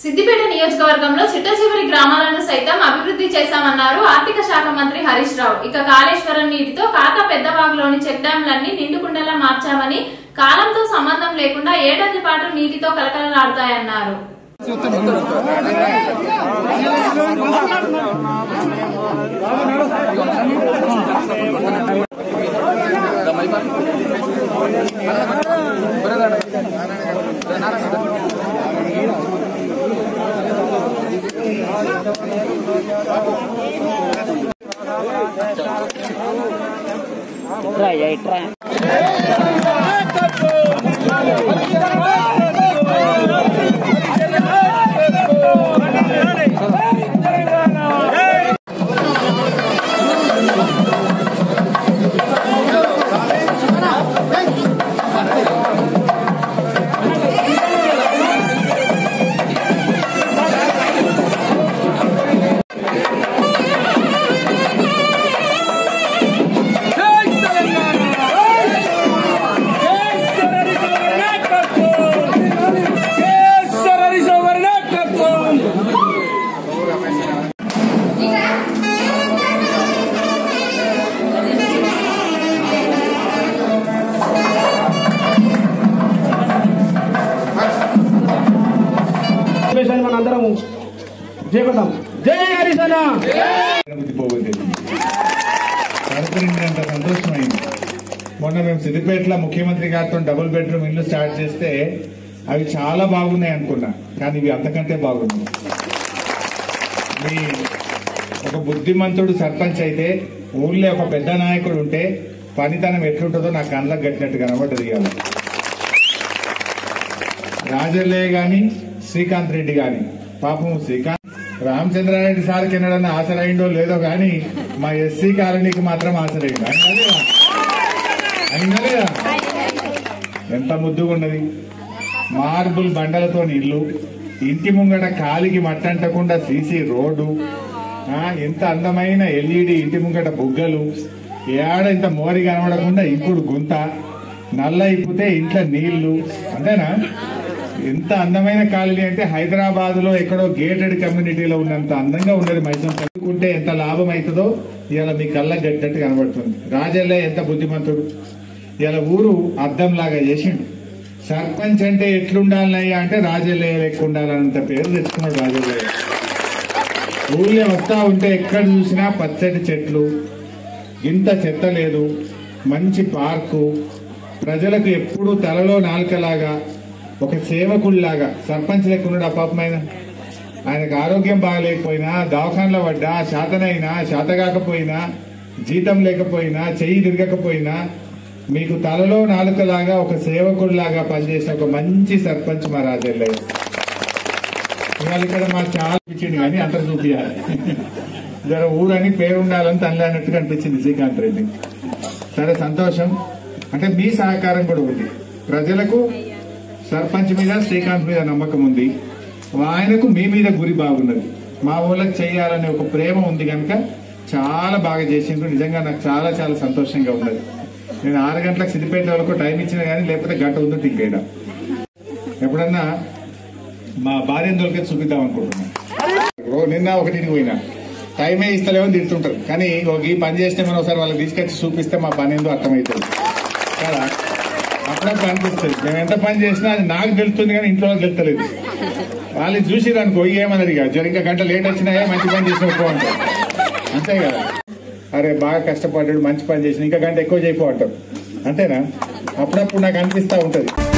సిద్దిపేట నియోజకవర్గంలో చిట్టచివరి గ్రామాలను సైతం అభివృద్ధి చేశామన్నారు ఆర్థిక శాఖ మంత్రి హరీష్ రావు ఇక కాళేశ్వరం నీటితో కాక పెద్దవాగులోని చెక్ డ్యాంలన్నీ నిండుకుండలా మార్చామని కాలంతో సంబంధం లేకుండా ఏడాది పాటు నీటితో కలకలలాడుతాయన్నారు ఇట్రా ఇక ఇట్రా విషయాన్ని మన అందరం చేపడతాం జై హరిశన బుద్ధి పోగొట్టింది కడుపు నిండినంత సంతోషమైంది మొన్న మేము సిద్దిపేటలో ముఖ్యమంత్రి గారితో డబుల్ బెడ్రూమ్ ఇల్లు స్టార్ట్ చేస్తే అవి చాలా బాగున్నాయి అనుకున్నా కానీ ఇవి అంతకంటే బాగున్నాయి మీ ఒక బుద్ధిమంతుడు సర్పంచ్ అయితే ఊళ్ళో ఒక పెద్ద నాయకుడు ఉంటే పనితనం ఎట్లుంటుందో నాకు కళ్ళకు కట్టినట్టు కనబడ్డది ఇవాళ రాజల్లయ్య గాని శ్రీకాంత్ రెడ్డి గాని పాపం శ్రీకాంత్ రామచంద్రారెడ్డి సార్కి ఎన్నడన్నా ఆశరైండో లేదో గాని మా ఎస్సీ కాలనీకి మాత్రం ఆశరైండు అయిందా లేదా? అయిందా లేదా ఎంత ముద్దుగా ఉన్నది మార్బుల్ బండలతో ఇల్లు ఇంటి ముంగట కాలికి మట్టంటకుండా సీసీ రోడ్డు ఆ, ఎంత అందమైన ఎల్ఈడి ఇంటి ముంగట బుగ్గలు ఏడ ఇంత మోరి కనబడకుండా ఇప్పుడు గుంత నల్ల ఇప్పితే ఇంట్లో నీళ్లు అంతేనా ఎంత అందమైన కాలనీ అంటే హైదరాబాద్ లో ఎక్కడో గేటెడ్ కమ్యూనిటీలో ఉన్నంత అందంగా ఉన్నది మైసూర్ చదువుకుంటే ఎంత లాభం అవుతుందో ఇవాళ మీ కళ్ళ గట్టట్టు కనబడుతుంది రాజల్లే ఎంత బుద్ధిమంతుడు ఇలా ఊరు అద్దంలాగా చేసిండు సర్పంచ్ అంటే ఎట్లుండాలయ్యా అంటే రాజల్లయ్య లెక్క ఉండాలన్నంత పేరు తెచ్చుకున్నాడు రాజల్లయ్య ఊళ్ళో వస్తా ఉంటే ఎక్కడ చూసినా పచ్చటి చెట్లు ఇంత చెత్త లేదు మంచి పార్కు ప్రజలకు ఎప్పుడూ తలలో నాలుకలాగా ఒక సేవకుడిలాగా సర్పంచ్ లెక్క ఉన్నాడు అపాపమైన ఆయనకు ఆరోగ్యం బాగలేకపోయినా దవాఖానలో పడ్డా శాతనైనా శాతగాకపోయినా జీతం లేకపోయినా చెయ్యి తిరగకపోయినా మీకు తలలో నాలుకలాగా ఒక సేవకుడిలాగా పనిచేసిన ఒక మంచి సర్పంచ్ మా రాజల్లయ్య ఇవాళ ఇక్కడ మాకు చాలా ఇచ్చింది కానీ అంత చూపించాలి జర ఊరని పేరు ఉండాలని తనలే అన్నట్టుగా అనిపించింది శ్రీకాంత్ రెడ్డి సరే సంతోషం అంటే మీ సహకారం కూడా ఉంది ప్రజలకు సర్పంచ్ మీద శ్రీకాంత్ మీద నమ్మకం ఉంది ఆయనకు మీ మీద గురి బాగున్నది మా ఊళ్ళకి చేయాలనే ఒక ప్రేమ ఉంది కనుక చాలా బాగా చేసిండ్రు నిజంగా నాకు చాలా చాలా సంతోషంగా ఉన్నది నేను ఆరు గంటలకు సిద్దిపేట వరకు టైం ఇచ్చిన కానీ లేకపోతే గంట ఉందంటే ఇంకేడా ఎప్పుడన్నా మా భార్యను దొరికే చూపిద్దాం అనుకుంటున్నాను ఓ నిన్న ఒకటికి పోయినా టైమే ఇస్తలేమని తిడుతుంటారు కానీ ఒక ఈ పని చేస్తే మనం ఒకసారి వాళ్ళకి తీసుకొచ్చి చూపిస్తే మా పని ఏందో అర్థమవుతుంది కదా అప్పుడప్పుడు అనిపిస్తుంది మేము ఎంత పని చేసినా అది నాకు తెలుస్తుంది కానీ ఇంట్లో వాళ్ళకి తెలుస్తలేదు వాళ్ళు చూసిరు అనుకో ఏమన్నది ఇక జర ఇంకా గంట లేట్ వచ్చినాయే మంచి పని చేసిన ఒప్పుకో అంటారు అంతే కదా అరే బాగా కష్టపడ్డాడు మంచి పని చేసిన ఇంకా గంట ఎక్కువ చేయపో అంటారు అంతేనా అప్పుడప్పుడు నాకు అనిపిస్తా ఉంటది